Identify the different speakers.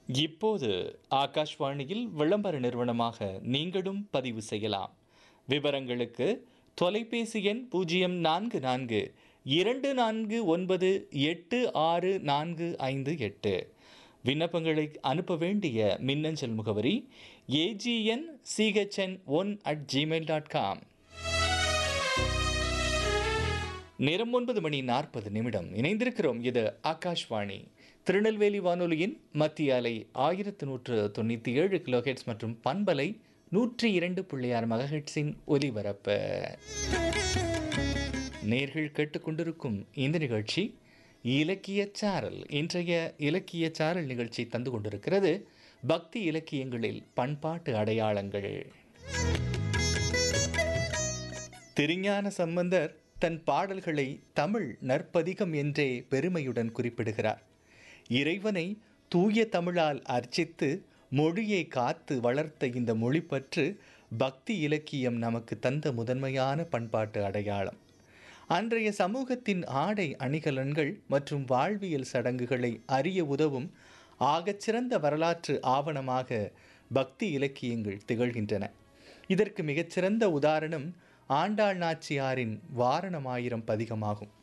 Speaker 1: இப்போது ஆகாஷ்வாணியில் விளம்பர நிறுவனமாக நீங்களும் பதிவு செய்யலாம் விவரங்களுக்கு தொலைபேசி எண் பூஜ்ஜியம் நான்கு நான்கு இரண்டு நான்கு ஒன்பது எட்டு ஆறு நான்கு ஐந்து எட்டு விண்ணப்பங்களை அனுப்ப வேண்டிய மின்னஞ்சல் முகவரி AGN CHN one at Gmail dot com நேரம் ஒன்பது மணி நாற்பது நிமிடம் இணைந்திருக்கிறோம் இது ஆகாஷ்வாணி திருநெல்வேலி வானொலியின் மத்திய அலை ஆயிரத்து நூற்று தொண்ணூற்றி ஏழு கிலோஹெட்ஸ் மற்றும் பண்பலை நூற்றி இரண்டு புள்ளி ஆறு மகஹெட்ஸின் ஒலிபரப்பு நேர்கள் கேட்டுக்கொண்டிருக்கும் இந்த நிகழ்ச்சி இலக்கிய சாரல் இன்றைய இலக்கிய சாரல் நிகழ்ச்சி தந்து கொண்டிருக்கிறது பக்தி இலக்கியங்களில் பண்பாட்டு அடையாளங்கள் திருஞான சம்பந்தர் தன் பாடல்களை தமிழ் நற்பதிகம் என்றே பெருமையுடன் குறிப்பிடுகிறார் இறைவனை தூய தமிழால் அர்ச்சித்து மொழியை காத்து வளர்த்த இந்த மொழிப்பற்று பக்தி இலக்கியம் நமக்கு தந்த முதன்மையான பண்பாட்டு அடையாளம் அன்றைய சமூகத்தின் ஆடை அணிகலன்கள் மற்றும் வாழ்வியல் சடங்குகளை அறிய உதவும் ஆகச்சிறந்த வரலாற்று ஆவணமாக பக்தி இலக்கியங்கள் திகழ்கின்றன இதற்கு மிகச்சிறந்த உதாரணம் ஆண்டாள் நாச்சியாரின் வாரணமாயிரம் பதிகமாகும்